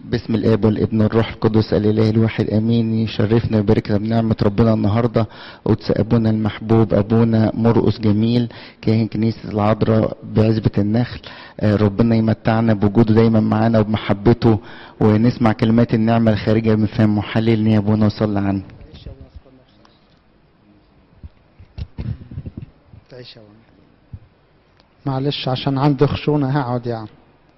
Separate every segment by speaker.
Speaker 1: باسم الاب والابن والروح القدس الاله الواحد امين يشرفنا ويباركنا بنعمه ربنا النهارده قدس ابونا المحبوب ابونا مرقس جميل كاهن كنيسه العذراء بعزبه النخل آه، ربنا يمتعنا بوجوده دايما معانا وبمحبته ونسمع كلمات النعمه الخارجه من فم محلل يا ابونا وصلى عنه
Speaker 2: تعيش يا ولد. معلش عشان عندي خشونة هقعد يعني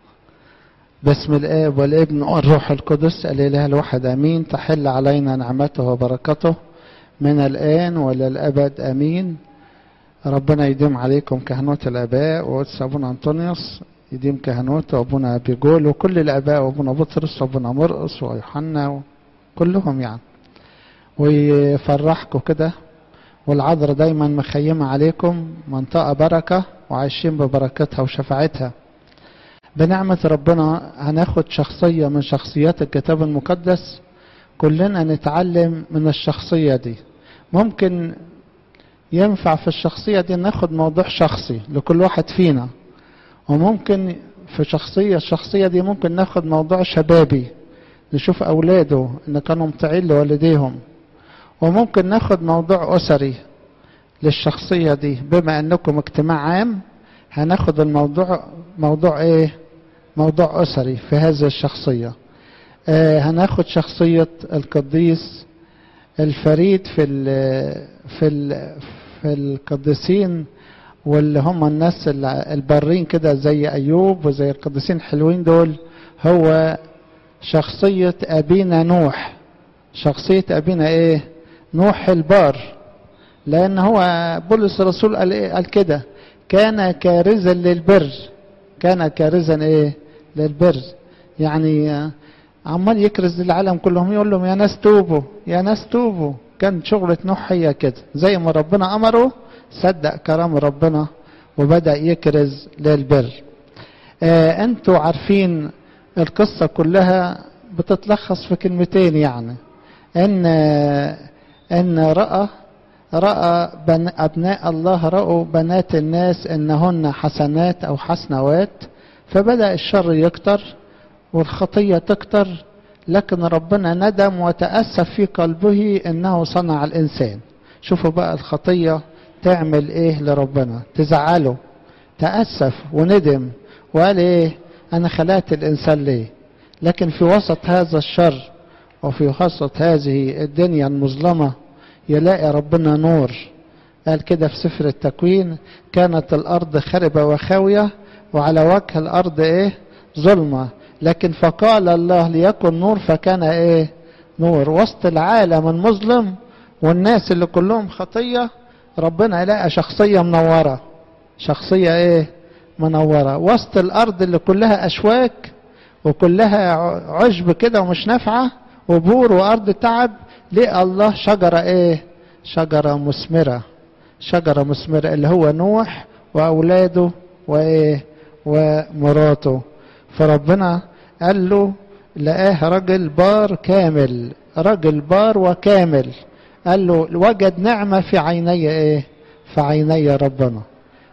Speaker 2: باسم الآب والابن والروح القدس الإله الواحد أمين تحل علينا نعمته وبركته من الآن وإلى الأبد أمين ربنا يديم عليكم كهنوت الآباء وقدس أبونا أنطونيوس يديم كهنوت وأبونا بيجول وكل الآباء وأبونا بطرس وأبونا مرقس ويوحنا وكلهم يعني ويفرحكم كده والعذراء دايما مخيمة عليكم منطقة بركة وعايشين ببركتها وشفاعتها بنعمة ربنا هناخد شخصية من شخصيات الكتاب المقدس كلنا نتعلم من الشخصية دي ممكن ينفع في الشخصية دي ناخد موضوع شخصي لكل واحد فينا وممكن في شخصية الشخصية دي ممكن ناخد موضوع شبابي نشوف أولاده إن كانوا مطيعين لوالديهم وممكن ناخد موضوع أسري للشخصية دي بما أنكم اجتماع عام هناخد الموضوع موضوع إيه؟ موضوع أسري في هذه الشخصية آه هناخد شخصية القديس الفريد في ال في ال في القديسين واللي هم الناس البارين كده زي أيوب وزي القديسين الحلوين دول هو شخصية أبينا نوح شخصية أبينا إيه؟ نوح البار لأن هو بولس الرسول قال, إيه؟ قال كده كان كارزا للبر كان كارزا إيه؟ للبر يعني عمال يكرز للعالم كلهم يقول لهم يا ناس توبوا يا ناس توبوا كان شغلة نوح هي كده زي ما ربنا أمره صدق كلام ربنا وبدأ يكرز للبر آه أنتوا عارفين القصة كلها بتتلخص في كلمتين يعني ان ان راى راى بن ابناء الله راوا بنات الناس انهن حسنات او حسنوات فبدا الشر يكتر والخطيه تكتر لكن ربنا ندم وتاسف في قلبه انه صنع الانسان شوفوا بقى الخطيه تعمل ايه لربنا تزعله تاسف وندم وقال ايه انا خلقت الانسان ليه لكن في وسط هذا الشر وفي وسط هذه الدنيا المظلمة يلاقي ربنا نور قال كده في سفر التكوين كانت الأرض خربة وخاوية وعلى وجه الأرض إيه ظلمة لكن فقال الله ليكن نور فكان إيه نور وسط العالم المظلم والناس اللي كلهم خطية ربنا يلاقي شخصية منورة شخصية إيه منورة وسط الأرض اللي كلها أشواك وكلها عشب كده ومش نافعه وبور وارض تعب لقى الله شجره ايه شجره مثمره شجره مثمره اللي هو نوح واولاده وايه ومراته فربنا قال له لقاه راجل بار كامل راجل بار وكامل قال له وجد نعمه في عيني ايه في عيني ربنا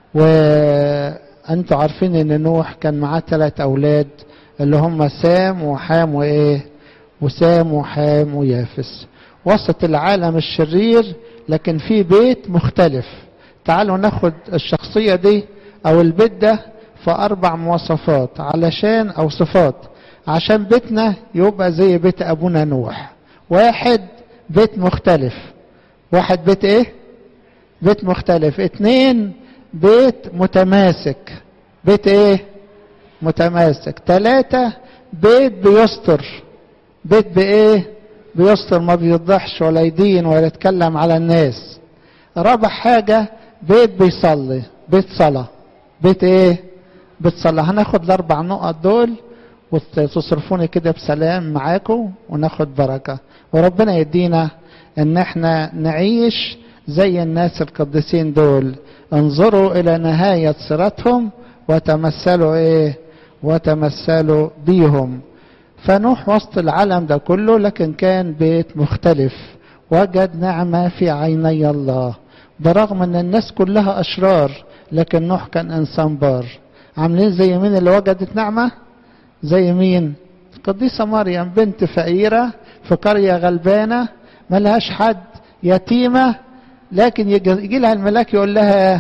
Speaker 2: وانتوا عارفين ان نوح كان معاه ثلاث اولاد اللي هم سام وحام وايه وسام وحام ويافس وسط العالم الشرير لكن في بيت مختلف تعالوا ناخد الشخصية دي او البيت ده في اربع مواصفات علشان او صفات عشان بيتنا يبقى زي بيت ابونا نوح واحد بيت مختلف واحد بيت ايه بيت مختلف اتنين بيت متماسك بيت ايه متماسك ثلاثة بيت بيستر بيت بايه بيستر ما بيضحش ولا يدين ولا يتكلم على الناس رابع حاجة بيت بيصلي بيت صلاة بيت ايه بيت صلاة هناخد الاربع نقط دول وتصرفوني كده بسلام معاكم وناخد بركة وربنا يدينا ان احنا نعيش زي الناس القديسين دول انظروا الى نهاية صراطهم وتمثلوا ايه وتمثلوا بيهم فنوح وسط العالم ده كله لكن كان بيت مختلف وجد نعمة في عيني الله برغم ان الناس كلها اشرار لكن نوح كان انسان بار عاملين زي مين اللي وجدت نعمة زي مين قديسة مريم بنت فقيرة في قرية غلبانة ملهاش حد يتيمة لكن يجي لها الملاك يقول لها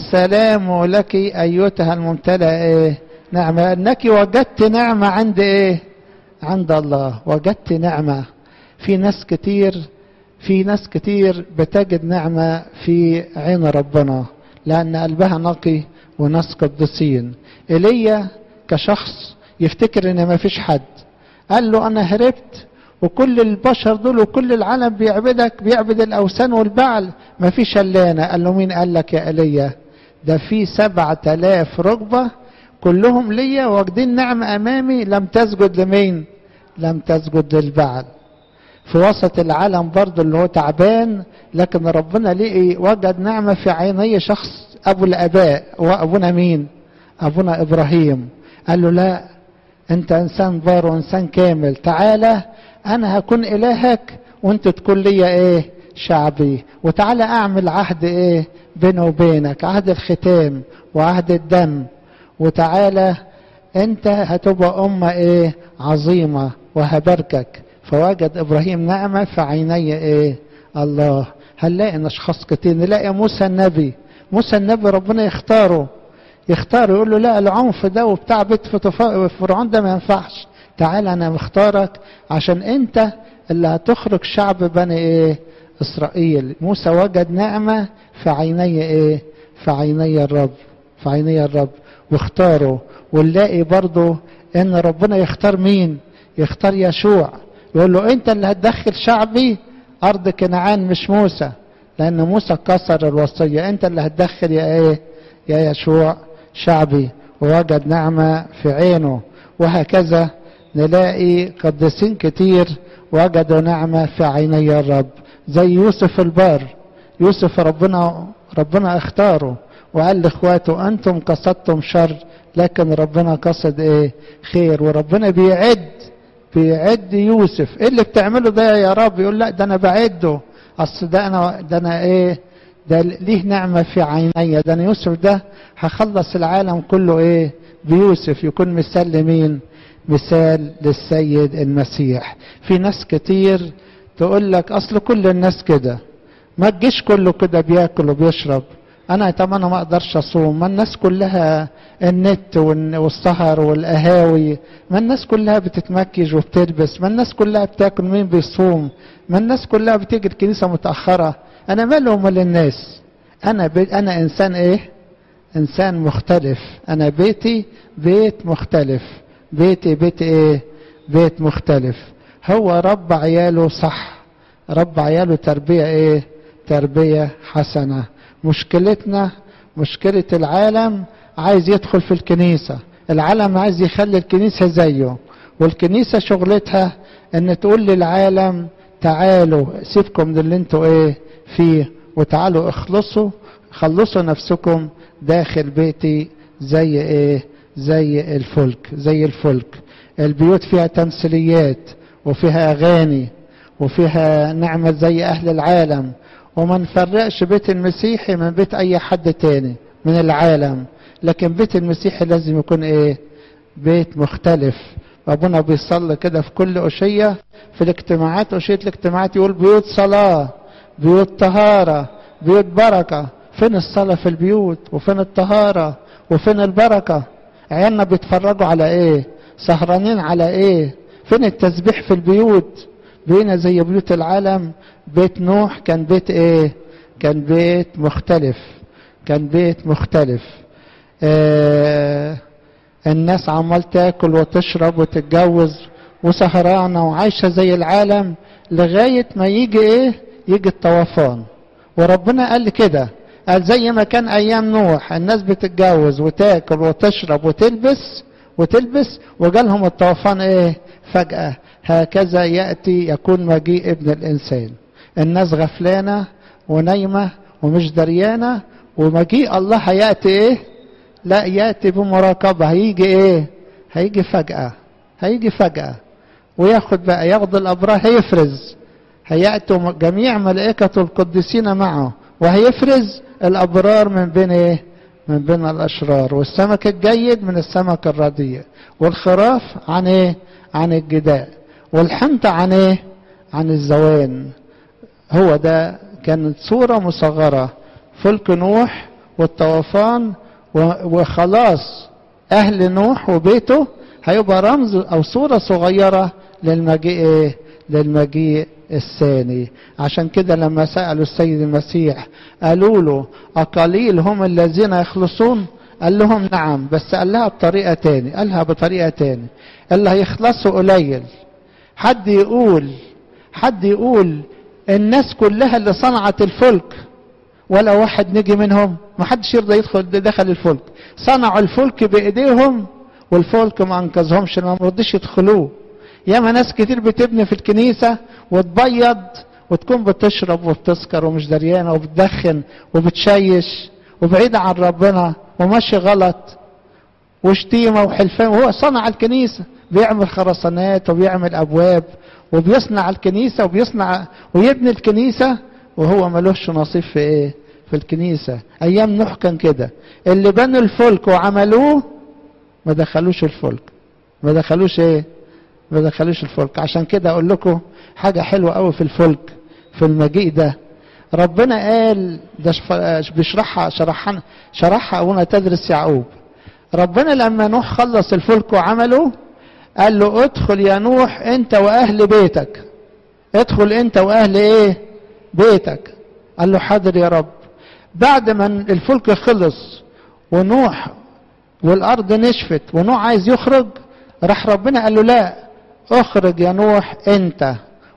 Speaker 2: السلام لك أيتها الممتلئة إيه نعمة أنك وجدت نعمة عند إيه عند الله وجدت نعمة في ناس كتير في ناس كتير بتجد نعمة في عين ربنا لأن قلبها نقي وناس قدسين إيليا كشخص يفتكر إن ما فيش حد قال له أنا هربت وكل البشر دول وكل العالم بيعبدك بيعبد الأوثان والبعل ما فيش إلا أنا قال له مين قال لك يا إيليا ده في سبعة آلاف ركبة كلهم ليا واخدين نعمة أمامي لم تسجد لمين لم تسجد للبعل في وسط العالم برضه اللي هو تعبان لكن ربنا لقي وجد نعمة في عيني شخص أبو الآباء وأبونا مين أبونا إبراهيم قال له لا أنت إنسان بار وإنسان كامل تعالى أنا هكون إلهك وأنت تكون لي إيه شعبي وتعالى أعمل عهد إيه بيني وبينك عهد الختام وعهد الدم وتعالى أنت هتبقى أمة إيه عظيمة وهباركك فوجد ابراهيم نعمه في عيني ايه الله هنلاقي ان اشخاص كتير نلاقي موسى النبي موسى النبي ربنا يختاره يختار يقول له لا العنف ده وبتاع بيت فرعون ده ما ينفعش تعال انا مختارك عشان انت اللي هتخرج شعب بني ايه اسرائيل موسى وجد نعمه في عيني ايه في عيني الرب في عيني الرب واختاره ونلاقي برضه ان ربنا يختار مين يختار يشوع يقول له انت اللي هتدخل شعبي ارض كنعان مش موسى لان موسى كسر الوصيه انت اللي هتدخل يا ايه يا يشوع شعبي ووجد نعمه في عينه وهكذا نلاقي قديسين كتير وجدوا نعمه في عيني الرب زي يوسف البار يوسف ربنا ربنا اختاره وقال لاخواته انتم قصدتم شر لكن ربنا قصد ايه خير وربنا بيعد بيعد يوسف ايه اللي بتعمله ده يا رب يقول لا ده انا بعده اصل ده انا ده انا ايه ده ليه نعمة في عيني ده انا يوسف ده هخلص العالم كله ايه بيوسف يكون مثال لمين مثال للسيد المسيح في ناس كتير تقول لك اصل كل الناس كده ما تجيش كله كده بياكل وبيشرب انا طب انا ما اقدرش اصوم ما الناس كلها النت والسهر والقهاوي ما الناس كلها بتتمكج وبتلبس ما الناس كلها بتاكل مين بيصوم ما الناس كلها بتيجي الكنيسه متاخره انا مالي ومال الناس انا بي انا انسان ايه انسان مختلف انا بيتي بيت مختلف بيتي بيت ايه بيت مختلف هو رب عياله صح رب عياله تربيه ايه تربيه حسنه مشكلتنا مشكلة العالم عايز يدخل في الكنيسة العالم عايز يخلي الكنيسة زيه والكنيسة شغلتها ان تقول للعالم تعالوا سيبكم من اللي انتوا ايه فيه وتعالوا اخلصوا خلصوا نفسكم داخل بيتي زي ايه زي الفلك زي الفلك البيوت فيها تمثيليات وفيها اغاني وفيها نعمة زي اهل العالم وما نفرقش بيت المسيحي من بيت اي حد تاني من العالم لكن بيت المسيحي لازم يكون ايه بيت مختلف ابونا بيصلي كده في كل أشية في الاجتماعات أشية الاجتماعات يقول بيوت صلاة بيوت طهارة بيوت بركة فين الصلاة في البيوت وفين الطهارة وفين البركة عيالنا بيتفرجوا على ايه سهرانين على ايه فين التسبيح في البيوت بقينا زي بيوت العالم بيت نوح كان بيت ايه كان بيت مختلف كان بيت مختلف آه الناس عمال تاكل وتشرب وتتجوز وسهرانة وعايشة زي العالم لغاية ما يجي ايه يجي الطوفان وربنا قال كده قال زي ما كان ايام نوح الناس بتتجوز وتاكل وتشرب وتلبس وتلبس وجالهم الطوفان ايه فجأة هكذا يأتي يكون مجيء ابن الإنسان الناس غفلانة ونايمة ومش دريانة ومجيء الله هيأتي ايه لا يأتي بمراقبة هيجي ايه هيجي فجأة هيجي فجأة وياخد بقى ياخد الأبرار هيفرز هيأتوا جميع ملائكة القديسين معه وهيفرز الأبرار من بين ايه من بين الأشرار والسمك الجيد من السمك الرديء والخراف عن ايه عن الجداء والحنطة عن ايه عن الزوان هو ده كانت صورة مصغرة فلك نوح والطوفان وخلاص أهل نوح وبيته هيبقى رمز أو صورة صغيرة للمجيء إيه؟ للمجيء الثاني عشان كده لما سألوا السيد المسيح قالوا له أقليل هم الذين يخلصون قال لهم نعم بس قال لها بطريقة تاني قالها بطريقة تاني اللي هيخلصوا قليل حد يقول حد يقول الناس كلها اللي صنعت الفلك ولا واحد نجي منهم ما حدش يرضى يدخل دخل الفلك صنعوا الفلك بايديهم والفلك ما انقذهمش ما رضيش يدخلوه ياما ناس كتير بتبني في الكنيسة وتبيض وتكون بتشرب وبتسكر ومش دريانة وبتدخن وبتشيش وبعيدة عن ربنا وماشي غلط وشتيمة وحلفان وهو صنع الكنيسة بيعمل خرسانات وبيعمل أبواب وبيصنع الكنيسة وبيصنع ويبني الكنيسة وهو ملوش نصيب في ايه في الكنيسة ايام نوح كان كده اللي بنوا الفلك وعملوه ما دخلوش الفلك ما دخلوش ايه ما دخلوش الفلك عشان كده اقول لكم حاجة حلوة قوي في الفلك في المجيء ده ربنا قال ده بيشرحها شرحها شرحها ابونا تدرس يعقوب ربنا لما نوح خلص الفلك وعمله قال له ادخل يا نوح انت واهل بيتك ادخل انت واهل ايه بيتك قال له حاضر يا رب بعد ما الفلك خلص ونوح والارض نشفت ونوح عايز يخرج راح ربنا قال له لا اخرج يا نوح انت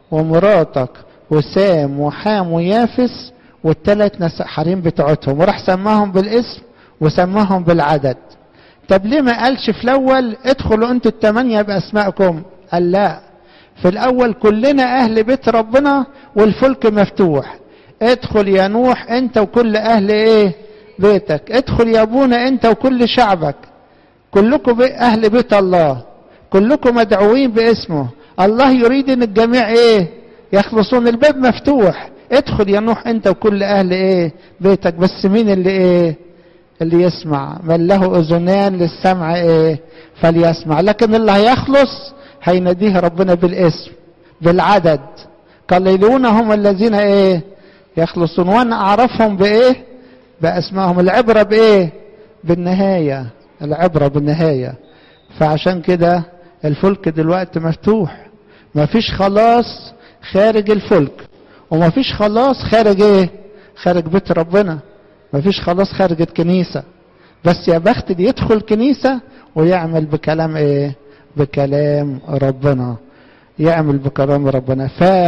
Speaker 2: ومراتك وسام وحام ويافس والثلاث ناس حريم بتوعتهم وراح سماهم بالاسم وسماهم بالعدد طب ليه ما قالش في الاول ادخلوا انتوا الثمانيه باسمائكم قال لا في الاول كلنا اهل بيت ربنا والفلك مفتوح ادخل يا نوح انت وكل اهل ايه بيتك ادخل يا ابونا انت وكل شعبك كلكم بي اهل بيت الله كلكم مدعوين باسمه الله يريد ان الجميع ايه يخلصون الباب مفتوح ادخل يا نوح انت وكل اهل ايه بيتك بس مين اللي ايه اللي يسمع من له اذنان للسمع ايه فليسمع لكن اللي هيخلص هيناديه ربنا بالاسم بالعدد قليلون هم الذين ايه يخلصون وانا اعرفهم بايه باسمائهم العبرة بايه بالنهاية العبرة بالنهاية فعشان كده الفلك دلوقتي مفتوح مفيش خلاص خارج الفلك ومفيش خلاص خارج ايه خارج بيت ربنا مفيش خلاص خارج الكنيسة بس يا بخت اللي يدخل كنيسة ويعمل بكلام ايه بكلام ربنا يعمل بكلام ربنا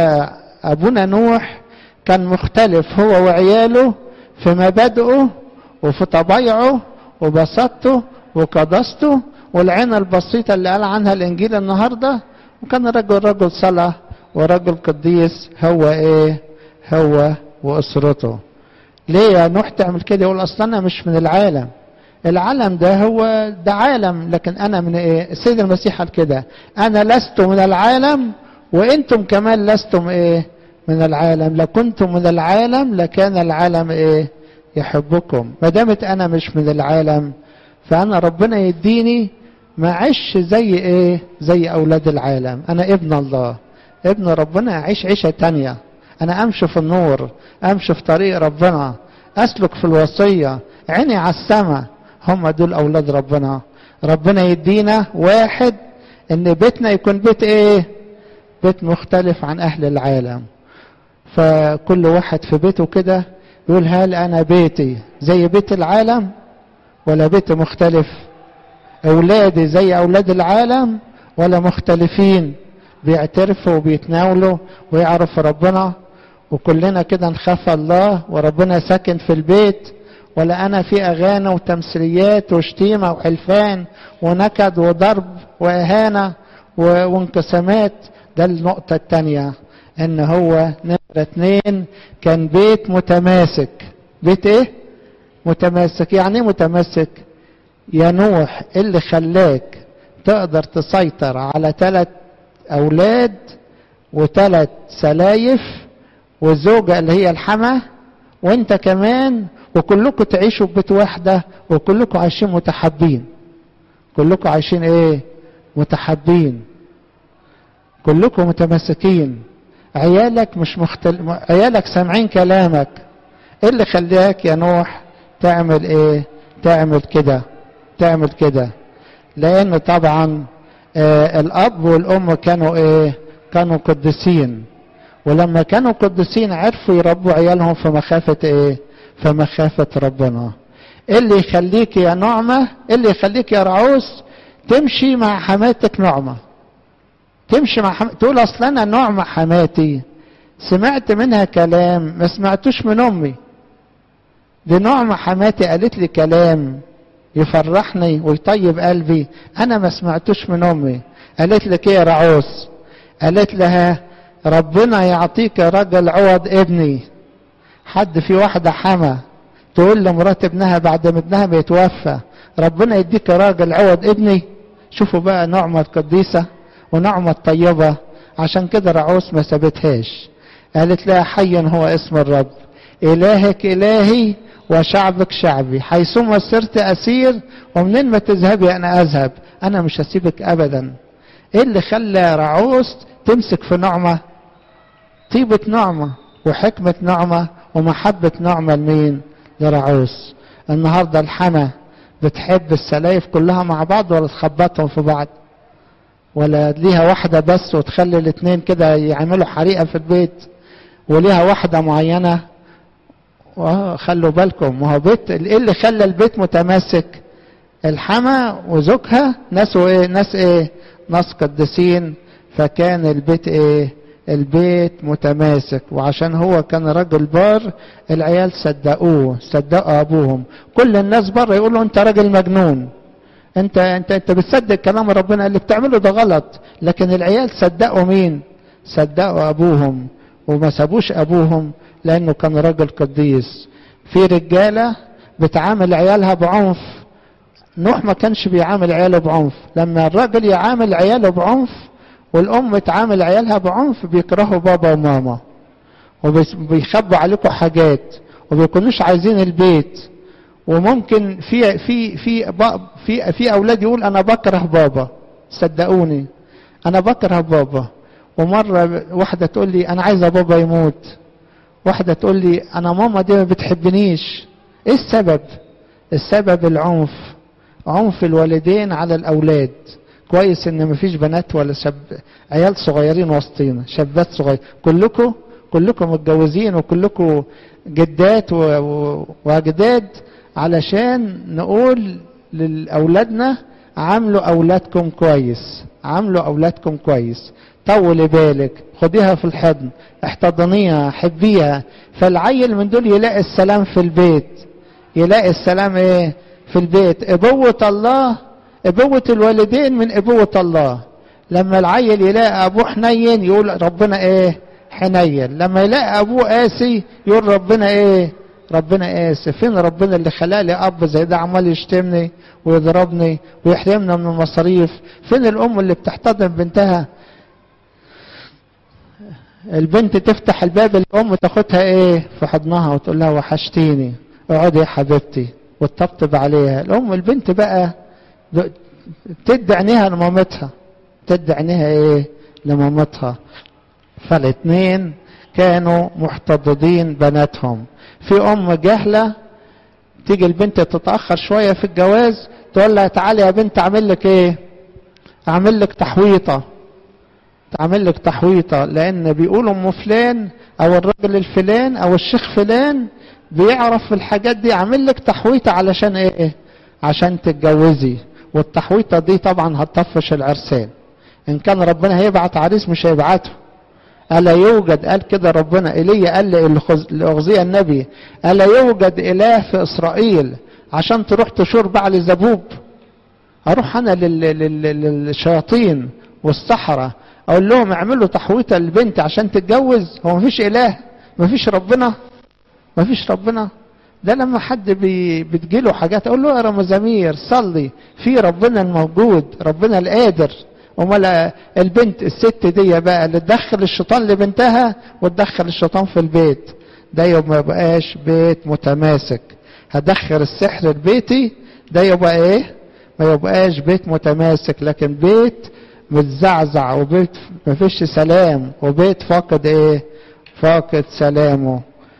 Speaker 2: فابونا نوح كان مختلف هو وعياله في مبادئه وفي طبيعه وبساطته وقداسته والعين البسيطة اللي قال عنها الإنجيل النهاردة وكان رجل رجل صلاة ورجل قديس هو إيه هو وأسرته ليه يا نوح تعمل كده يقول أصلا أنا مش من العالم العالم ده هو ده عالم لكن أنا من إيه السيد المسيح قال كده أنا لست من العالم وأنتم كمان لستم إيه من العالم لو كنتم من العالم لكان العالم إيه يحبكم ما دامت أنا مش من العالم فأنا ربنا يديني ما عيش زي إيه زي أولاد العالم أنا ابن الله ابن ربنا أعيش عيشة تانية أنا أمشي في النور أمشي في طريق ربنا أسلك في الوصية عيني على السماء هم دول أولاد ربنا ربنا يدينا واحد إن بيتنا يكون بيت إيه بيت مختلف عن أهل العالم فكل واحد في بيته كده يقول هل أنا بيتي زي بيت العالم ولا بيت مختلف أولادي زي أولاد العالم ولا مختلفين بيعترفوا وبيتناولوا ويعرفوا ربنا وكلنا كده نخاف الله وربنا ساكن في البيت ولا أنا في أغاني وتمثيليات وشتيمة وحلفان ونكد وضرب وإهانة وانقسامات ده النقطة التانية إن هو نمرة اتنين كان بيت متماسك بيت إيه؟ متماسك يعني ايه متماسك يا نوح اللي خلاك تقدر تسيطر على ثلاث اولاد وثلاث سلايف وزوجة اللي هي الحما وانت كمان وكلكم تعيشوا في بيت واحدة وكلكم عايشين متحابين كلكم عايشين ايه متحابين كلكم متمسكين عيالك مش مختل... عيالك سامعين كلامك ايه اللي خلاك يا نوح تعمل ايه تعمل كده تعمل كده لان طبعا آه الاب والام كانوا ايه كانوا قديسين ولما كانوا قديسين عرفوا يربوا عيالهم في مخافة ايه في مخافة ربنا ايه اللي يخليك يا نعمة ايه اللي يخليك يا رعوس تمشي مع حماتك نعمة تمشي مع حم... تقول اصل انا نعمة حماتي سمعت منها كلام ما سمعتوش من امي دي نعمة حماتي قالت لي كلام يفرحني ويطيب قلبي انا ما سمعتوش من امي قالت لك ايه يا رعوس قالت لها ربنا يعطيك راجل عوض ابني حد في واحدة حما تقول لمرات ابنها بعد ما ابنها بيتوفى ربنا يديك راجل عوض ابني شوفوا بقى نعمة القديسة ونعمة الطيبة عشان كده رعوس ما سابتهاش قالت لها حيا هو اسم الرب إلهك إلهي وشعبك شعبي حيثما سرت أسير ومنين ما تذهبي أنا أذهب أنا مش هسيبك أبدا إيه اللي خلى رعوس تمسك في نعمة طيبة نعمة وحكمة نعمة ومحبة نعمة لمين لرعوس النهاردة الحما بتحب السلايف كلها مع بعض ولا تخبطهم في بعض ولا ليها واحدة بس وتخلي الاتنين كده يعملوا حريقة في البيت وليها واحدة معينة خلوا بالكم ما هو بيت ايه اللي خلى البيت متماسك الحما وزوجها ناس ايه ناس ايه ناس قديسين فكان البيت ايه البيت متماسك وعشان هو كان راجل بار العيال صدقوه صدقوا ابوهم كل الناس بره يقولوا انت راجل مجنون انت انت انت بتصدق كلام ربنا اللي بتعمله ده غلط لكن العيال صدقوا مين صدقوا ابوهم وما سابوش ابوهم لانه كان راجل قديس في رجاله بتعامل عيالها بعنف نوح ما كانش بيعامل عياله بعنف لما الراجل يعامل عياله بعنف والام تعامل عيالها بعنف بيكرهوا بابا وماما وبيخبوا عليكم حاجات وبيكونوش عايزين البيت وممكن في في في في في اولاد يقول انا بكره بابا صدقوني انا بكره بابا ومره واحده تقول لي انا عايزه بابا يموت واحده تقول لي انا ماما دي ما بتحبنيش ايه السبب السبب العنف عنف الوالدين على الاولاد كويس ان مفيش بنات ولا شاب عيال صغيرين وسطينا شابات صغير كلكم كلكم متجوزين وكلكم جدات واجداد علشان نقول لاولادنا عاملوا اولادكم كويس عاملوا اولادكم كويس طولي بالك خديها في الحضن احتضنيها حبيها فالعيل من دول يلاقي السلام في البيت يلاقي السلام ايه في البيت ابوة الله ابوة الوالدين من ابوة الله لما العيل يلاقي ابوه حنين يقول ربنا ايه حنين لما يلاقي ابوه قاسي يقول ربنا ايه ربنا قاسي فين ربنا اللي خلق لي اب زي ده عمال يشتمني ويضربني ويحرمنا من المصاريف فين الام اللي بتحتضن بنتها البنت تفتح الباب الام تاخدها ايه في حضنها وتقول لها وحشتيني اقعدي يا حبيبتي وتطبطب عليها الام البنت بقى تدي عينيها لمامتها تدي عينيها ايه لمامتها فالاثنين كانوا محتضدين بناتهم في ام جهله تيجي البنت تتاخر شويه في الجواز تقول لها تعالي يا بنت اعمل لك ايه اعمل لك تحويطه تعمل لك تحويطه لان بيقولوا ام فلان او الراجل الفلان او الشيخ فلان بيعرف الحاجات دي اعمل لك تحويطه علشان ايه عشان تتجوزي والتحويطه دي طبعا هتطفش العرسان ان كان ربنا هيبعت عريس مش هيبعته ألا يوجد قال كده ربنا إيليا قال لأغذية النبي ألا يوجد إله في إسرائيل عشان تروح تشور بعل زبوب أروح أنا للشياطين والصحراء أقول لهم اعملوا تحويطة للبنت عشان تتجوز هو مفيش إله مفيش ربنا مفيش ربنا ده لما حد بي بتجيله حاجات اقول له اقرا مزامير صلي في ربنا الموجود ربنا القادر امال البنت الست دي بقى اللي تدخل الشيطان لبنتها وتدخل الشيطان في البيت ده يبقى ما يبقاش بيت متماسك هدخل السحر لبيتي ده يبقى ايه ما يبقاش بيت متماسك لكن بيت متزعزع وبيت مفيش سلام وبيت فاقد ايه فاقد سلامه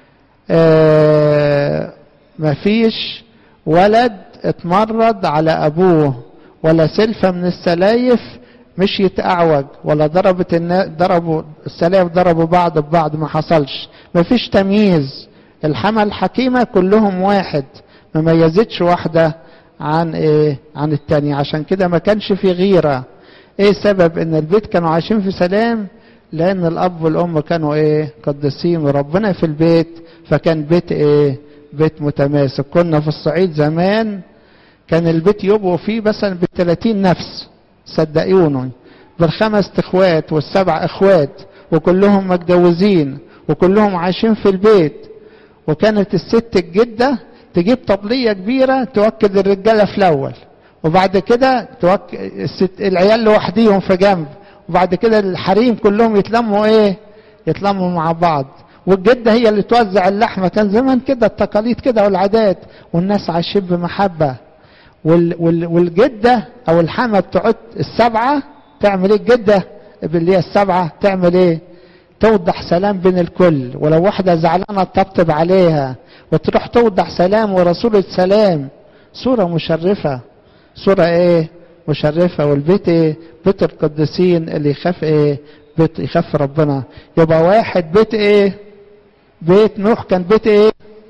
Speaker 2: آه مفيش ولد اتمرد على ابوه ولا سلفة من السلايف مش يتأعوج ولا ضربت النا... ضربوا السلايف ضربوا بعض ببعض ما حصلش مفيش تمييز الحمى الحكيمة كلهم واحد ما ميزتش واحدة عن ايه عن التانية عشان كده ما كانش في غيرة ايه سبب ان البيت كانوا عايشين في سلام لان الاب والام كانوا ايه قديسين وربنا في البيت فكان بيت ايه بيت متماسك كنا في الصعيد زمان كان البيت يبقوا فيه مثلا بالثلاثين نفس صدقوني بالخمس اخوات والسبع اخوات وكلهم متجوزين وكلهم عايشين في البيت وكانت الست الجدة تجيب طبلية كبيرة توكد الرجالة في الأول وبعد كده توكد الست العيال لوحديهم في جنب وبعد كده الحريم كلهم يتلموا ايه يتلموا مع بعض والجدة هي اللي توزع اللحمة كان زمان كده التقاليد كده والعادات والناس عايشين بمحبة وال وال والجدة أو الحامة بتقعد السبعة تعمل ايه الجدة اللي هي السبعة تعمل ايه توضح سلام بين الكل ولو واحدة زعلانة تطبطب عليها وتروح توضح سلام ورسول السلام صورة مشرفة صورة ايه مشرفة والبيت ايه بيت القديسين اللي يخاف ايه بيت يخاف ربنا يبقى واحد بيت ايه بيت نوح كان بيت ايه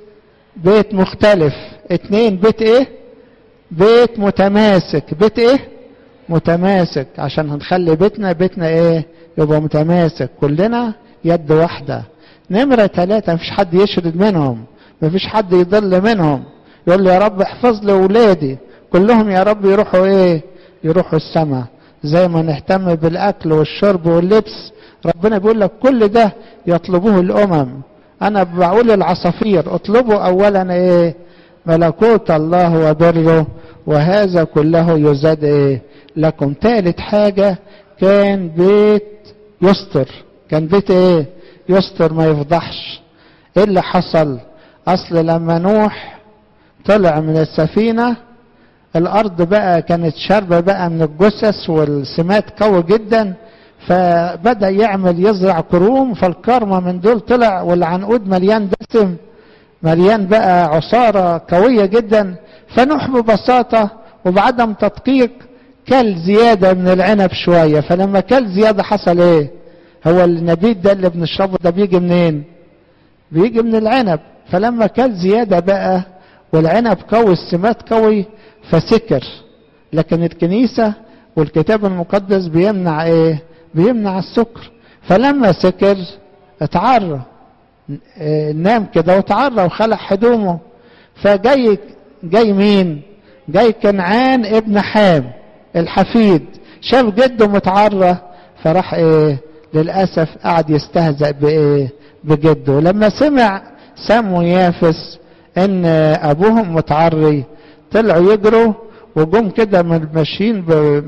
Speaker 2: بيت مختلف اتنين بيت ايه بيت متماسك بيت ايه متماسك عشان هنخلي بيتنا بيتنا ايه يبقى متماسك كلنا يد واحدة نمرة ثلاثة مفيش حد يشرد منهم مفيش حد يضل منهم يقول لي يا رب احفظ لي ولادي كلهم يا رب يروحوا ايه يروحوا السماء زي ما نهتم بالاكل والشرب واللبس ربنا بيقول لك كل ده يطلبوه الامم انا بقول العصافير اطلبوا اولا ايه ملكوت الله وبره وهذا كله يزاد ايه لكم ثالث حاجة كان بيت يستر كان بيت ايه يستر ما يفضحش ايه اللي حصل اصل لما نوح طلع من السفينة الارض بقى كانت شاربة بقى من الجثث والسمات قوي جدا فبدأ يعمل يزرع كروم فالكرمة من دول طلع والعنقود مليان دسم مليان بقى عصارة قوية جدا فنوح ببساطة وبعدم تدقيق كل زيادة من العنب شوية فلما كل زيادة حصل ايه هو النبيذ ده اللي بنشربه ده بيجي منين بيجي من العنب فلما كل زيادة بقى والعنب قوي السمات قوي فسكر لكن الكنيسة والكتاب المقدس بيمنع ايه بيمنع السكر فلما سكر اتعرى نام كده وتعرى وخلع هدومه فجاي جاي مين جاي كنعان ابن حام الحفيد شاف جده متعرى فراح ايه للاسف قعد يستهزأ بايه بجده لما سمع سام ويافس ان ابوهم متعري طلعوا يجروا وجم كده من ماشيين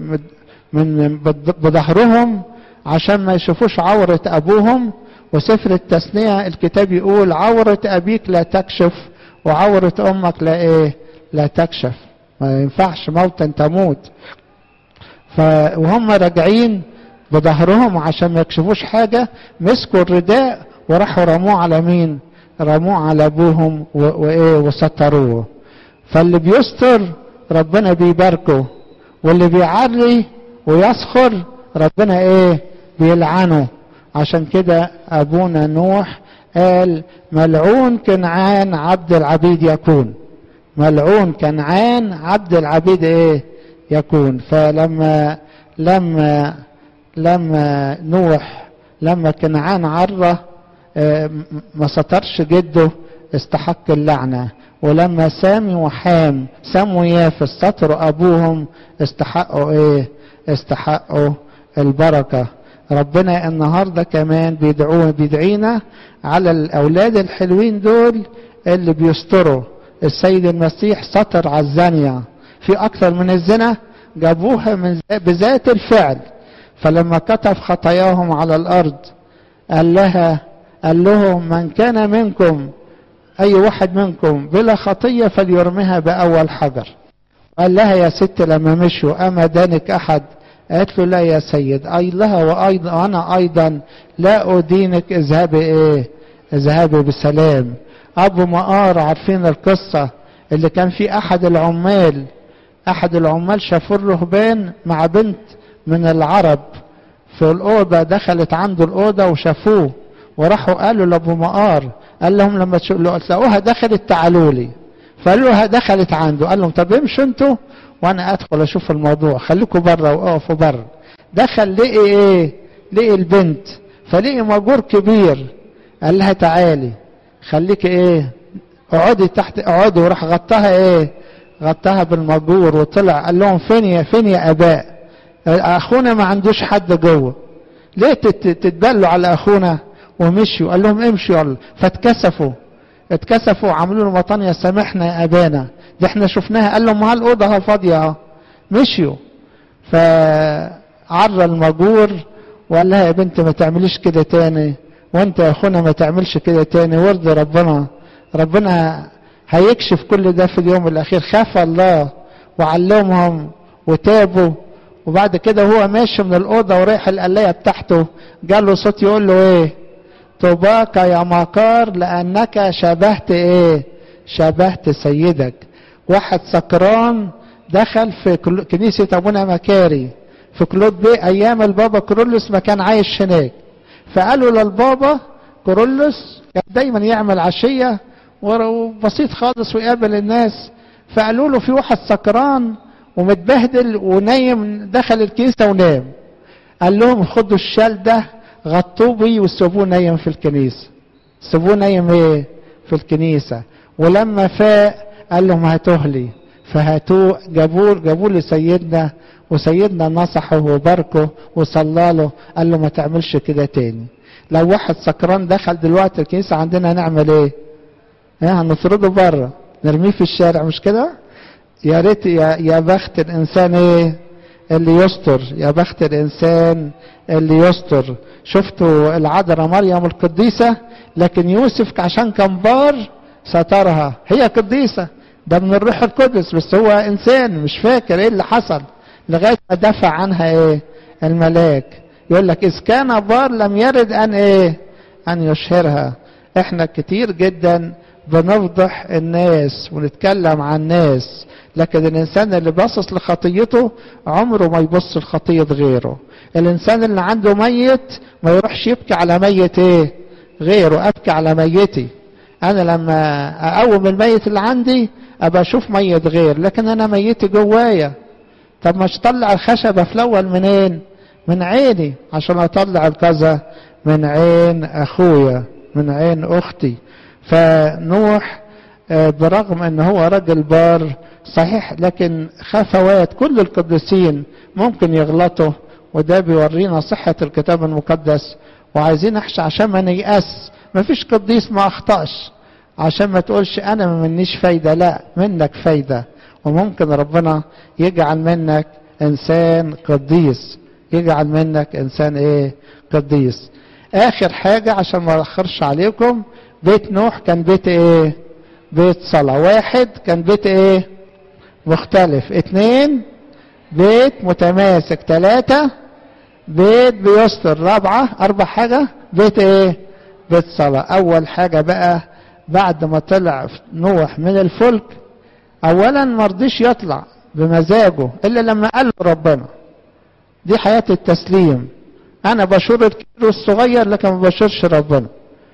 Speaker 2: من بظهرهم عشان ما يشوفوش عورة ابوهم وسفر التثنية الكتاب يقول عورة ابيك لا تكشف وعورة امك لا ايه لا تكشف ما ينفعش موتا تموت ف وهم راجعين بظهرهم عشان ما يكشفوش حاجة مسكوا الرداء وراحوا رموه على مين رموه على ابوهم وايه وستروه فاللي بيستر ربنا بيباركه واللي بيعري ويسخر ربنا ايه بيلعنه عشان كده ابونا نوح قال ملعون كنعان عبد العبيد يكون ملعون كنعان عبد العبيد ايه يكون فلما لما لما نوح لما كنعان عرى ما سترش جده استحق اللعنة ولما سامي وحام سام ويافس ستروا ابوهم استحقوا ايه استحقوا البركة ربنا النهاردة كمان بيدعوه بيدعينا على الاولاد الحلوين دول اللي بيستروا السيد المسيح ستر على الزانية في اكثر من الزنا جابوها من بذات الفعل فلما كتب خطاياهم على الارض قال لها قال لهم من كان منكم اي واحد منكم بلا خطية فليرمها باول حجر قال لها يا ست لما مشوا اما دانك احد قالت له لا يا سيد اي لها وايضا وانا ايضا لا ادينك اذهبي ايه اذهبي بسلام ابو مقار عارفين القصه اللي كان في احد العمال احد العمال شافوا الرهبان مع بنت من العرب في الاوضه دخلت عنده الاوضه وشافوه وراحوا قالوا لابو مقار قال لهم لما تلاقوها دخلت تعالوا لي فقالوا لها دخلت عنده قال لهم طب امشوا انتوا وانا ادخل اشوف الموضوع خليكم بره واقفوا بره دخل لقي ايه لقي البنت فلقي مجور كبير قال لها تعالي خليك ايه اقعدي تحت اقعدي وراح غطاها ايه غطاها بالمجور وطلع قال لهم فين يا فين يا اباء اخونا ما عندوش حد جوه ليه تتبلوا على اخونا ومشيوا قال لهم امشوا يلا فاتكسفوا اتكسفوا وعملوا له مطانية سامحنا يا ابانا دي احنا شفناها قال لهم ما الاوضه فاضيه اهو مشيوا فعرى المجور وقال لها يا بنت ما تعمليش كده تاني وانت يا اخونا ما تعملش كده تاني وارضي ربنا ربنا هيكشف كل ده في اليوم الاخير خاف الله وعلمهم وتابوا وبعد كده هو ماشي من الاوضه ورايح القلايه بتاعته جاله صوت يقول له ايه طوباك يا مكار لانك شبهت ايه شبهت سيدك واحد سكران دخل في كنيسه ابونا مكاري في كلود بي ايام البابا كورولوس ما كان عايش هناك فقالوا للبابا كورولوس كان دايما يعمل عشيه وبسيط خالص ويقابل الناس فقالوا له في واحد سكران ومتبهدل ونايم دخل الكنيسه ونام قال لهم خدوا الشال ده غطوه بيه وسيبوه نايم في الكنيسه سيبوه نايم ايه في الكنيسه ولما فاق قال لهم هاتوه لي فهاتوه جابوه جابوه لسيدنا وسيدنا نصحه وباركه وصلى له قال له ما تعملش كده تاني لو واحد سكران دخل دلوقتي الكنيسه عندنا هنعمل ايه؟ ها هنطرده بره نرميه في الشارع مش كده؟ يا ريت يا, يا بخت الانسان ايه؟ اللي يستر يا بخت الانسان اللي يستر شفتوا العذراء مريم القديسه لكن يوسف عشان كان بار سترها هي قديسه ده من الروح القدس بس هو انسان مش فاكر ايه اللي حصل لغايه ما دافع عنها ايه الملاك يقول لك اذ كان بار لم يرد ان ايه ان يشهرها احنا كتير جدا بنفضح الناس ونتكلم عن الناس لكن الانسان اللي باصص لخطيته عمره ما يبص لخطيه غيره الانسان اللي عنده ميت ما يروحش يبكي على ميت ايه غيره ابكي على ميتي انا لما اقوم الميت اللي عندي ابقى اشوف ميت غير لكن انا ميتي جوايا طب مش طلع الخشبه في الاول منين من عيني عشان اطلع الكذا من عين اخويا من عين اختي فنوح برغم ان هو رجل بار صحيح لكن خفوات كل القديسين ممكن يغلطوا وده بيورينا صحة الكتاب المقدس وعايزين احش عشان ما نيأس ما فيش قديس ما اخطأش عشان ما تقولش انا ما منيش فايدة لا منك فايدة وممكن ربنا يجعل منك انسان قديس يجعل منك انسان ايه قديس اخر حاجة عشان ما اخرش عليكم بيت نوح كان بيت ايه بيت صلاة واحد كان بيت ايه مختلف اتنين بيت متماسك تلاتة بيت بيستر رابعة اربع حاجة بيت ايه بيت صلاة اول حاجة بقى بعد ما طلع نوح من الفلك اولا مرضيش يطلع بمزاجه الا لما قال له ربنا دي حياة التسليم انا بشور الكبير الصغير لكن ما بشورش ربنا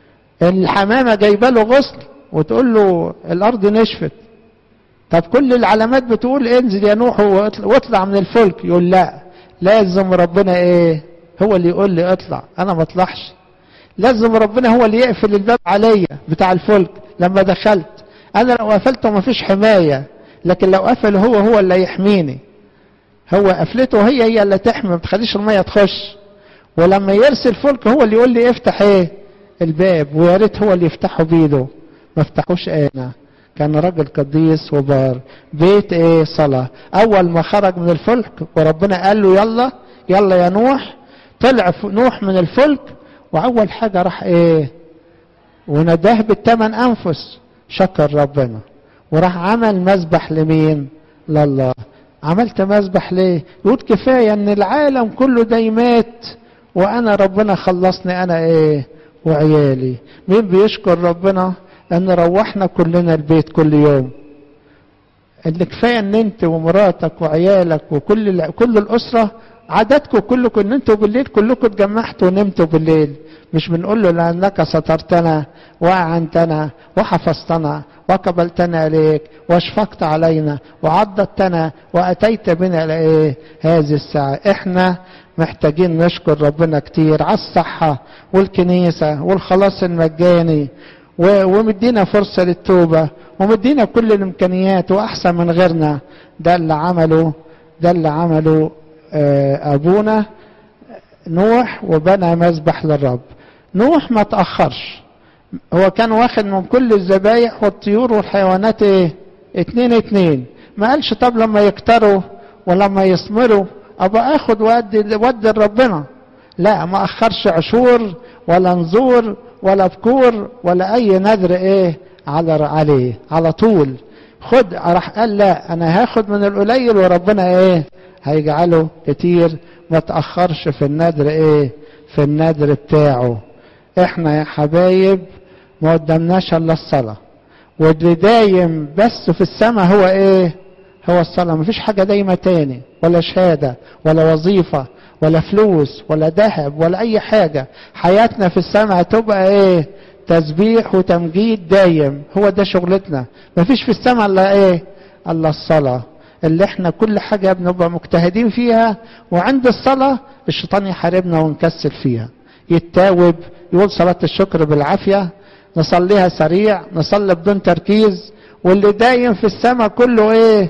Speaker 2: الحمامة جايبه له غسل وتقول له الارض نشفت طب كل العلامات بتقول انزل يا نوح واطلع من الفلك يقول لا لازم ربنا ايه هو اللي يقول لي اطلع انا ما اطلعش لازم ربنا هو اللي يقفل الباب عليا بتاع الفلك لما دخلت انا لو قفلته ما فيش حمايه لكن لو قفل هو هو اللي يحميني هو قفلته هي هي اللي تحمي ما تخليش الميه تخش ولما يرسل فلك هو اللي يقول لي افتح ايه الباب ويا ريت هو اللي يفتحه بايده ما افتحوش انا كان راجل قديس وبار بيت ايه صلاة اول ما خرج من الفلك وربنا قال له يلا يلا يا نوح طلع نوح من الفلك واول حاجة راح ايه ونداه بالثمن انفس شكر ربنا وراح عمل مذبح لمين لله عملت مذبح ليه يقول كفاية ان العالم كله ده يمات وانا ربنا خلصني انا ايه وعيالي مين بيشكر ربنا ان روحنا كلنا البيت كل يوم ان كفايه ان انت ومراتك وعيالك وكل كل الاسره عاداتكم كلكم ان انتوا بالليل كلكم اتجمعتوا ونمتوا بالليل مش بنقول له لانك سترتنا واعنتنا وحفظتنا وقبلتنا اليك واشفقت علينا وعضدتنا واتيت بنا الى ايه هذه الساعه احنا محتاجين نشكر ربنا كتير على الصحه والكنيسه والخلاص المجاني ومدينا فرصه للتوبه ومدينا كل الامكانيات واحسن من غيرنا ده اللي عمله ده اللي عمله ابونا نوح وبنى مذبح للرب نوح ما تاخرش هو كان واخد من كل الذبايح والطيور والحيوانات ايه اتنين اتنين ما قالش طب لما يكتروا ولما يثمروا ابقى اخد وادي وادي لربنا لا ما اخرش عشور ولا نزور ولا بكور ولا اي نذر ايه على عليه على طول خد راح قال لا انا هاخد من القليل وربنا ايه هيجعله كتير ما تاخرش في النذر ايه في النذر بتاعه احنا يا حبايب ما قدامناش الا الصلاه واللي دايم بس في السماء هو ايه هو الصلاه مفيش حاجه دايمه تاني ولا شهاده ولا وظيفه ولا فلوس ولا ذهب ولا اي حاجه حياتنا في السماء هتبقى ايه تسبيح وتمجيد دايم هو ده شغلتنا مفيش في السماء الا ايه الا الصلاه اللي احنا كل حاجه بنبقى مجتهدين فيها وعند الصلاه الشيطان يحاربنا ونكسل فيها يتاوب يقول صلاه الشكر بالعافيه نصليها سريع نصلي بدون تركيز واللي دايم في السماء كله ايه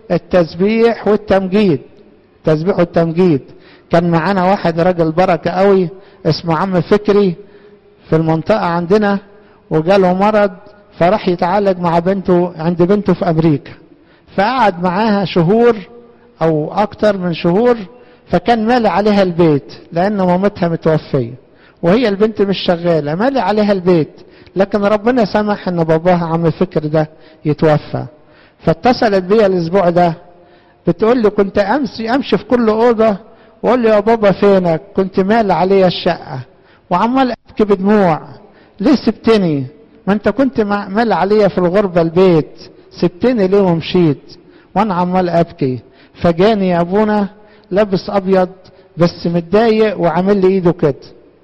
Speaker 2: التسبيح والتمجيد تسبيح والتمجيد كان معانا واحد راجل بركه قوي اسمه عم فكري في المنطقة عندنا وجاله مرض فراح يتعالج مع بنته عند بنته في أمريكا فقعد معاها شهور أو أكتر من شهور فكان مالي عليها البيت لأن مامتها متوفية وهي البنت مش شغالة مالي عليها البيت لكن ربنا سمح ان باباها عم فكر ده يتوفى فاتصلت بيا الاسبوع ده بتقول لي كنت امشي امشي في كل اوضه واقول لي يا بابا فينك كنت مال عليا الشقه وعمال ابكي بدموع ليه سبتني ما انت كنت مال عليا في الغربه البيت سبتني ليه ومشيت وانا عمال ابكي فجاني ابونا لابس ابيض بس متضايق وعامل لي ايده كده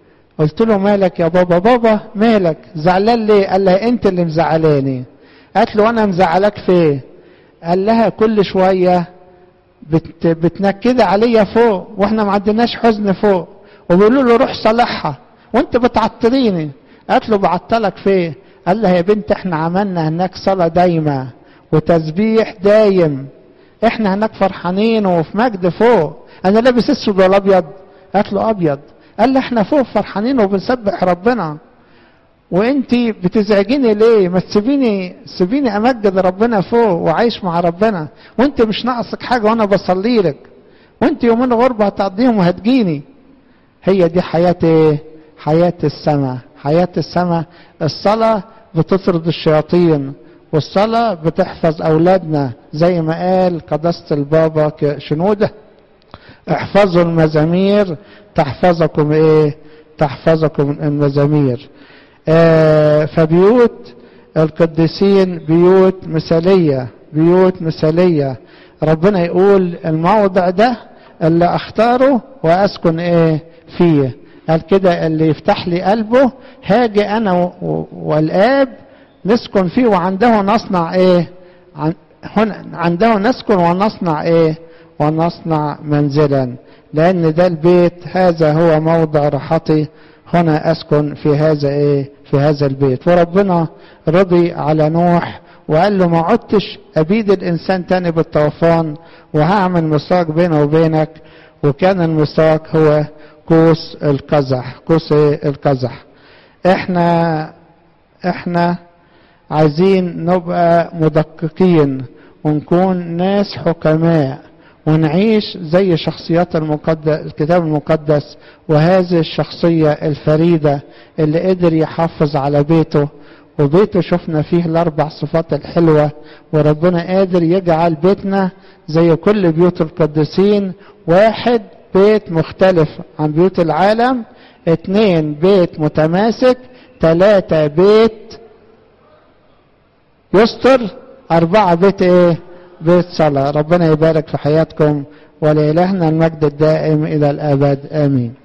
Speaker 2: قلت له مالك يا بابا بابا مالك زعلان ليه قال لها انت اللي مزعلاني قالت له انا مزعلك في ايه قال لها كل شويه بت بتنكد عليا فوق واحنا ما عندناش حزن فوق وبيقولوا له روح صالحها وانت بتعطليني قالت له بعطلك في ايه قال لها يا بنت احنا عملنا هناك صلاه دايمه وتسبيح دايم احنا هناك فرحانين وفي مجد فوق انا لابس اسود ولا ابيض قالت له ابيض قال لي احنا فوق فرحانين وبنسبح ربنا وانت بتزعجيني ليه ما تسيبيني سيبيني امجد ربنا فوق وعايش مع ربنا وانت مش ناقصك حاجه وانا بصلي لك وانت يومين غربه هتقضيهم وهتجيني هي دي حياه ايه حياه السماء حياه السماء الصلاه بتطرد الشياطين والصلاه بتحفظ اولادنا زي ما قال قداسه البابا شنوده احفظوا المزامير تحفظكم ايه تحفظكم المزامير آه فبيوت القديسين بيوت مثالية بيوت مثالية ربنا يقول الموضع ده اللي اختاره واسكن ايه فيه قال كده اللي يفتح لي قلبه هاجي انا والاب نسكن فيه وعنده نصنع ايه هنا عنده نسكن ونصنع ايه ونصنع منزلا لأن ده البيت هذا هو موضع راحتي هنا أسكن في هذا إيه في هذا البيت وربنا رضي على نوح وقال له ما عدتش أبيد الإنسان تاني بالطوفان وهعمل ميثاق بينه وبينك وكان الميثاق هو قوس القزح قوس القزح احنا احنا عايزين نبقى مدققين ونكون ناس حكماء ونعيش زي شخصيات المقدس الكتاب المقدس وهذه الشخصية الفريدة اللي قدر يحافظ على بيته وبيته شفنا فيه الأربع صفات الحلوة وربنا قادر يجعل بيتنا زي كل بيوت القديسين واحد بيت مختلف عن بيوت العالم اتنين بيت متماسك تلاتة بيت يستر أربعة بيت إيه؟ بيت صلاة ربنا يبارك في حياتكم ولإلهنا المجد الدائم إلى الأبد آمين